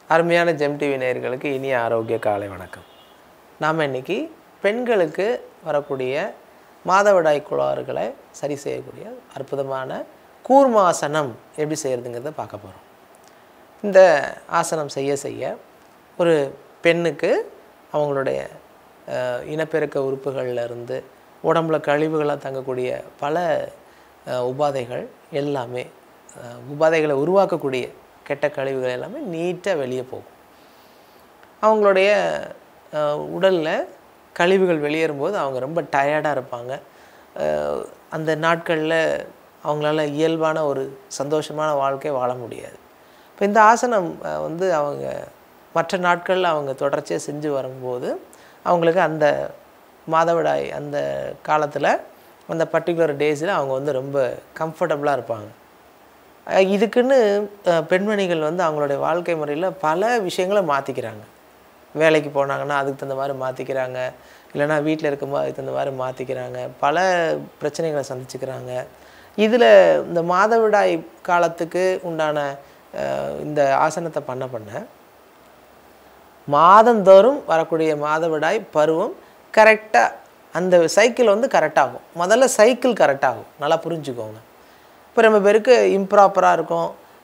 அருமையான GeM TV நேயர்களுக்கு இனிய ஆரோக்கிய காலை வணக்கம் நாம் இன்னைக்கு பெண்களுக்கு வரக்கூடிய மாதவிடாய் கோளாறுகளை சரி செய்யக்கூடிய அற்புதமான கூர்மாசனம் எப்படி செய்கிறதுங்கிறத பார்க்க போகிறோம் இந்த ஆசனம் செய்ய செய்ய ஒரு பெண்ணுக்கு அவங்களுடைய அஹ், இனப்பெருக்க உறுப்புகள்ல இருந்து உடம்புல கழிவுகளாக தங்கக்கூடிய பல அஹ், உபாதைகள் எல்லாமே அஹ், உபாதைகளை உருவாக்கக்கூடிய கெட்ட கழிவுகள் எல்லாமே நீட்டாக வெளியே போகும் அவங்களுடைய உடலில் கழிவுகள் வெளியேறும்போது அவங்க ரொம்ப டயர்டாக இருப்பாங்க அஹ், அந்த நாட்களில் அவங்களால இயல்பான ஒரு சந்தோஷமான வாழ்க்கை வாழ முடியாது இப்போ இந்த ஆசனம் அஹ், வந்து அவங்க மற்ற நாட்களில் அவங்க தொடர்ச்சியாக செஞ்சு வரும்போது அவங்களுக்கு அந்த மாதவிடாய் அந்த காலத்தில் அந்த பர்டிகுலர் டேஸில் அவங்க வந்து ரொம்ப கம்ஃபர்டபுளாக இருப்பாங்க அஹ் இதுக்குன்னு அஹ், பெண்மணிகள் வந்து அவங்களுடைய வாழ்க்கை முறையில் பல விஷயங்களை மாற்றிக்கிறாங்க வேலைக்கு போனாங்கன்னா அதுக்கு தகுந்த மாதிரி மாற்றிக்கிறாங்க இல்லைன்னா வீட்டில் இருக்கும்போது அதுக்கு தகுந்த மாதிரி மாற்றிக்கிறாங்க பல பிரச்சனைகளை சந்திச்சுக்கிறாங்க இதில் இந்த மாதவிடாய் காலத்துக்கு உண்டான அஹ், இந்த ஆசனத்தை பண்ண பண்ண மாதந்தோறும் வரக்கூடிய மாதவிடாய் பருவம் கரெக்டாக அந்த சைக்கிள் வந்து கரெக்டாகும் முதல்ல சைக்கிள் கரெக்டாகும் நல்லா புரிஞ்சுக்கோங்க இப்போ நம்ம பேருக்கு இம்ப்ராப்பராக இருக்கும்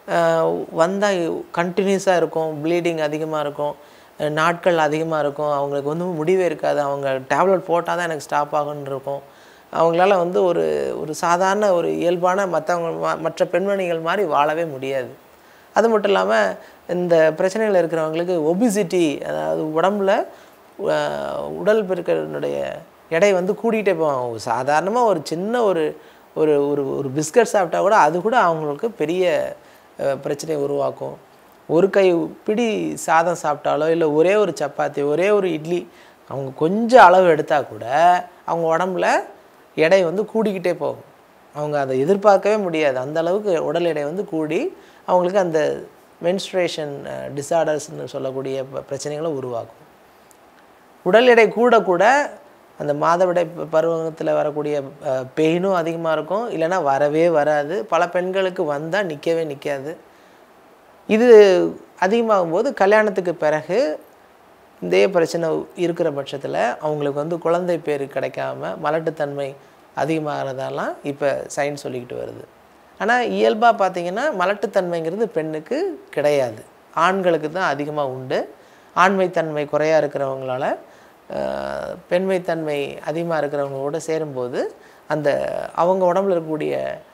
வந்தால் கண்டினியூஸாக இருக்கும் ப்ளீடிங் அதிகமாக இருக்கும் அஹ் நாட்கள் அதிகமாக இருக்கும் அவங்களுக்கு வந்து முடிவே இருக்காது அவங்க டேப்லெட் போட்டால் தான் எனக்கு ஸ்டாப் ஆகும்னு இருக்கும் அவங்களால வந்து ஒரு ஒரு சாதாரண ஒரு இயல்பான மற்றவங்க ம- மற்ற பெண்மணிகள் மாதிரி வாழவே முடியாது அது மட்டும் இல்லாமல் இந்த பிரச்சனைகள் இருக்கிறவங்களுக்கு ஒபிசிட்டி அதாவது உடம்புல அஹ், உடல் பெருக்கனுடைய எடை வந்து கூடிக்கிட்டே போவாங்க சாதாரணமாக ஒரு சின்ன ஒரு ஒரு ஒரு ஒரு பிஸ்கட் சாப்பிட்டா கூட அது கூட அவங்களுக்கு பெரிய அஹ், பிரச்சனையை உருவாக்கும் ஒரு கை பிடி சாதம் சாப்பிட்டாலோ இல்லை ஒரே ஒரு சப்பாத்தி ஒரே ஒரு இட்லி அவங்க கொஞ்சம் அளவு எடுத்தால் கூட அவங்க உடம்புல எடை வந்து கூடிக்கிட்டே போகும் அவங்க அதை எதிர்பார்க்கவே முடியாது அந்த அளவுக்கு உடல் எடை வந்து கூடி அவங்களுக்கு அந்த மென்ஸ்ட்ரேஷன் டிசார்டர்ஸ்னு சொல்லக்கூடிய ப- பிரச்சனைகளை உருவாக்கும் உடல் எடை கூட கூட அந்த மாதவிடை ப- பருவத்தில் வரக்கூடிய பெயினும் அதிகமாக இருக்கும் இல்லைன்னா வரவே வராது பல பெண்களுக்கு வந்தால் நிற்கவே நிற்காது இது அதிகமாகும் போது கல்யாணத்துக்கு பிறகு இதே பிரச்சனை இருக்கிற பட்சத்தில் அவங்களுக்கு வந்து குழந்தை பேர் கிடைக்காம மலட்டுத்தன்மை அதிகமாகிறதெல்லாம் இப்போ சயின்ஸ் சொல்லிக்கிட்டு வருது ஆனால் இயல்பாக பார்த்தீங்கன்னா மலட்டுத்தன்மைங்கிறது பெண்ணுக்கு கிடையாது ஆண்களுக்கு தான் அதிகமாக உண்டு ஆண்மைத்தன்மை குறையாக இருக்கிறவங்களால அஹ், பெண்மைத்தன்மை அதிகமாக இருக்கிறவங்களோட சேரும்போது அந்த அவங்க உடம்புல இருக்கக்கூடிய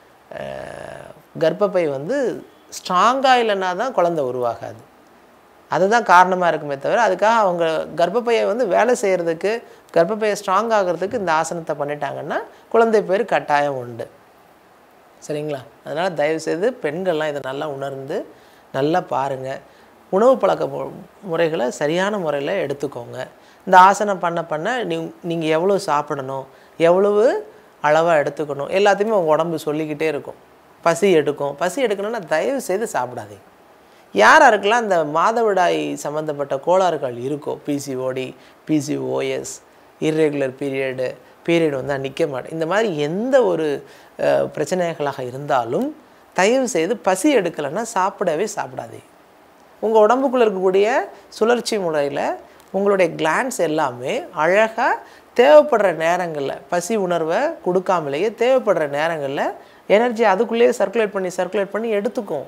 அஹ், கர்ப்பப்பை வந்து ஸ்ட்ராங்காக இல்லைன்னா தான் குழந்தை உருவாகாது அதுதான் காரணமாக இருக்குமே தவிர அதுக்காக அவங்க கர்ப்பப்பையை வந்து வேலை செய்கிறதுக்கு கர்ப்பப்பையை ஸ்ட்ராங் ஆகிறதுக்கு இந்த ஆசனத்தை பண்ணிட்டாங்கன்னா குழந்தை பேர் கட்டாயம் உண்டு சரிங்களா அதனால் தயவுசெய்து பெண்கள்லாம் இதை நல்லா உணர்ந்து நல்லா பாருங்கள் உணவு பழக்க மு- முறைகளை சரியான முறையில் எடுத்துக்கோங்க இந்த ஆசனம் பண்ண பண்ண நீ நீங்கள் எவ்வளோ சாப்பிடணும் எவ்வளவு அளவாக எடுத்துக்கணும் எல்லாத்தையுமே உங்கள் உடம்பு சொல்லிக்கிட்டே இருக்கும் பசி எடுக்கும் பசி எடுக்கணும்னா தயவு செய்து சாப்பிடாதீங்க யார் யாருக்கெல்லாம் அந்த மாதவிடாய் சம்மந்தப்பட்ட கோளாறுகள் இருக்கோ PCOD PCOS irregular period period வந்து நிற்க மாட்டேன் இந்த மாதிரி எந்த ஒரு அஹ், பிரச்சனைகளாக இருந்தாலும் தயவு செய்து பசி எடுக்கலைன்னா சாப்பிடவே சாப்பிடாதீங்க உங்கள் உடம்புக்குள்ளே இருக்கக்கூடிய சுழற்சி முறையில் உங்களுடைய கிளான்ஸ் எல்லாமே அழகாக தேவைப்படுற நேரங்களில் பசி உணர்வை கொடுக்காமலேயே தேவைப்படுற நேரங்களில் எனர்ஜி அதுக்குள்ளேயே சர்க்குலேட் பண்ணி சர்க்குலேட் பண்ணி எடுத்துக்கும்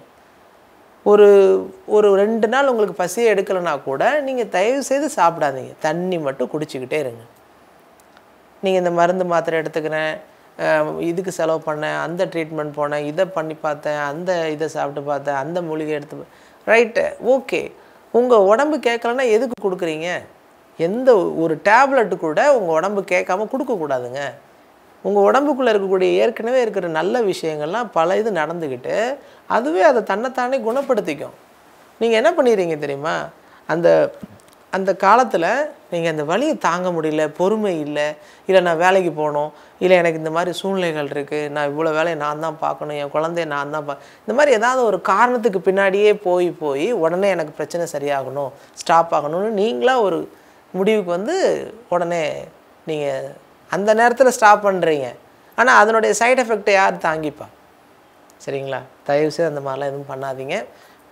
ஒரு ஒரு ரெண்டு நாள் உங்களுக்கு பசியே எடுக்கலைன்னா கூட நீங்கள் தயவு செய்து சாப்பிடாதீங்க தண்ணி மட்டும் குடிச்சிக்கிட்டே இருங்க நீங்கள் இந்த மருந்து மாத்திரை எடுத்துக்கிறேன் அஹ் இதுக்கு செலவு பண்ணேன் அந்த ட்ரீட்மெண்ட் போனேன் இதை பண்ணி பார்த்தேன் அந்த இதை சாப்பிட்டு பார்த்தேன் அந்த மூலிகை எடுத்து ரைட்டு ஓகே உங்கள் உடம்பு கேட்கலன்னா எதுக்கு கொடுக்குறீங்க எந்த ஒரு டேப்லெட்டு கூட உங்கள் உடம்பு கேட்காம கொடுக்கக்கூடாதுங்க உங்கள் உடம்புக்குள்ளே இருக்கக்கூடிய ஏற்கனவே இருக்கிற நல்ல விஷயங்கள்லாம் பல இது நடந்துக்கிட்டு அதுவே அதை தன்னைத்தானே குணப்படுத்திக்கும் நீங்கள் என்ன பண்ணிடுறீங்க தெரியுமா அந்த அந்த காலத்தில் நீங்கள் அந்த வலியை தாங்க முடியல பொறுமை இல்லை இல்லை நான் வேலைக்கு போகணும் இல்லை எனக்கு இந்த மாதிரி சூழ்நிலைகள் இருக்குது நான் இவ்வளோ வேலையை நான் தான் பார்க்கணும் என் குழந்தைய நான் தான் பா இந்த மாதிரி ஏதாவது ஒரு காரணத்துக்கு பின்னாடியே போய் போய் உடனே எனக்கு பிரச்சனை சரியாகணும் ஸ்டாப் ஆகணும்னு நீங்களாக ஒரு முடிவுக்கு வந்து உடனே நீங்கள் அந்த நேரத்தில் ஸ்டாப் பண்ணுறீங்க ஆனால் அதனுடைய சைடு எஃபெக்டை யார் தாங்கிப்பா சரிங்களா தயவுசெய்து அந்த மாதிரிலாம் எதுவும் பண்ணாதீங்க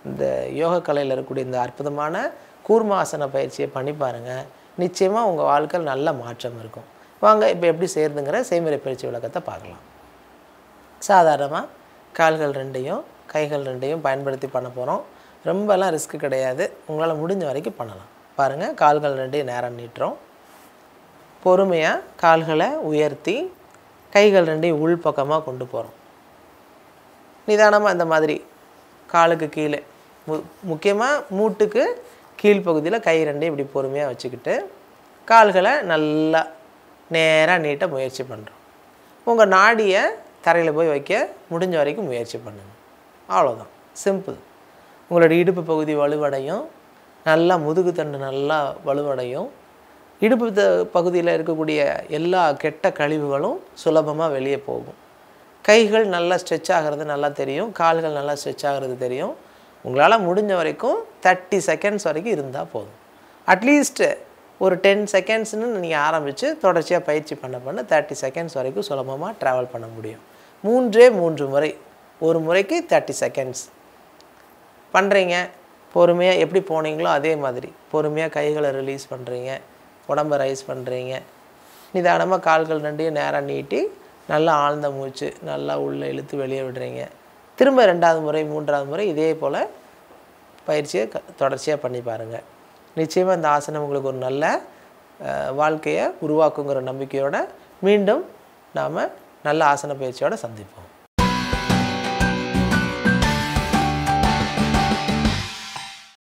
இந்த யோக கலையில் இருக்கக்கூடிய இந்த அற்புதமான கூர்மாசன பயிற்சியை பண்ணி பாருங்கள் நிச்சயமாக உங்கள் வாழ்க்கையில் நல்ல மாற்றம் இருக்கும் வாங்க இப்போ எப்படி செய்கிறதுங்கிற செய்முறை பயிற்சி விளக்கத்தை பார்க்கலாம் சாதாரணமாக கால்கள் ரெண்டையும் கைகள் ரெண்டையும் பயன்படுத்தி பண்ண போகிறோம் ரொம்பலாம் ரிஸ்க் கிடையாது உங்களால் முடிஞ்ச வரைக்கும் பண்ணலாம் பாருங்கள் கால்கள் ரெண்டையும் நேரம் நீட்டுறோம் பொறுமையாக கால்களை உயர்த்தி கைகள் ரெண்டையும் உள் பக்கமாக கொண்டு போகிறோம் நிதானமாக இந்த மாதிரி காலுக்கு கீழே மு முக்கியமாக மூட்டுக்கு கீழ்ப்பகுதியில் கை ரெண்டையும் இப்படி பொறுமையாக வச்சுக்கிட்டு கால்களை நல்லா நேராக நீட்ட முயற்சி பண்ணுறோம் உங்கள் நாடியை தரையில் போய் வைக்க முடிஞ்ச வரைக்கும் முயற்சி பண்ணுங்கள் அவ்வளோதான் சிம்பிள் உங்களோட இடுப்பு பகுதி வலுவடையும் நல்லா முதுகுத்தண்டு நல்லா வலுவடையும் இடுப்பு த பகுதியில் இருக்கக்கூடிய எல்லா கெட்ட கழிவுகளும் சுலபமாக வெளியே போகும் கைகள் நல்லா ஸ்ட்ரெச் ஆகிறது நல்லா தெரியும் கால்கள் நல்லா ஸ்ட்ரெச் ஆகிறது தெரியும் உங்களால் முடிஞ்ச வரைக்கும் தேர்ட்டி செகண்ட்ஸ் வரைக்கும் இருந்தால் போதும் அட்லீஸ்ட்டு ஒரு டென் செகண்ட்ஸ்னு நீங்கள் ஆரம்பித்து தொடர்ச்சியாக பயிற்சி பண்ண பண்ண தேர்ட்டி செகண்ட்ஸ் வரைக்கும் சுலபமாக ட்ராவல் பண்ண முடியும் மூன்றே மூன்று முறை ஒரு முறைக்கு தேர்ட்டி செகண்ட்ஸ் பண்ணுறீங்க பொறுமையாக எப்படி போனீங்களோ அதே மாதிரி பொறுமையாக கைகளை ரிலீஸ் பண்ணுறீங்க உடம்பை ரைஸ் பண்ணுறீங்க நிதானமாக கால்கள் ரெண்டையும் நேராக நீட்டி நல்லா ஆழ்ந்த மூச்சு நல்லா உள்ளே இழுத்து வெளியே விடுறீங்க திரும்ப ரெண்டாவது முறை மூன்றாவது முறை இதே போல் பயிற்சியை க தொடர்ச்சியாக பண்ணி பாருங்கள் நிச்சயமாக இந்த ஆசனம் உங்களுக்கு ஒரு நல்ல அஹ், வாழ்க்கையை உருவாக்குங்கிற நம்பிக்கையோட மீண்டும் நாம் நல்ல ஆசன பயிற்சியோடு சந்திப்போம்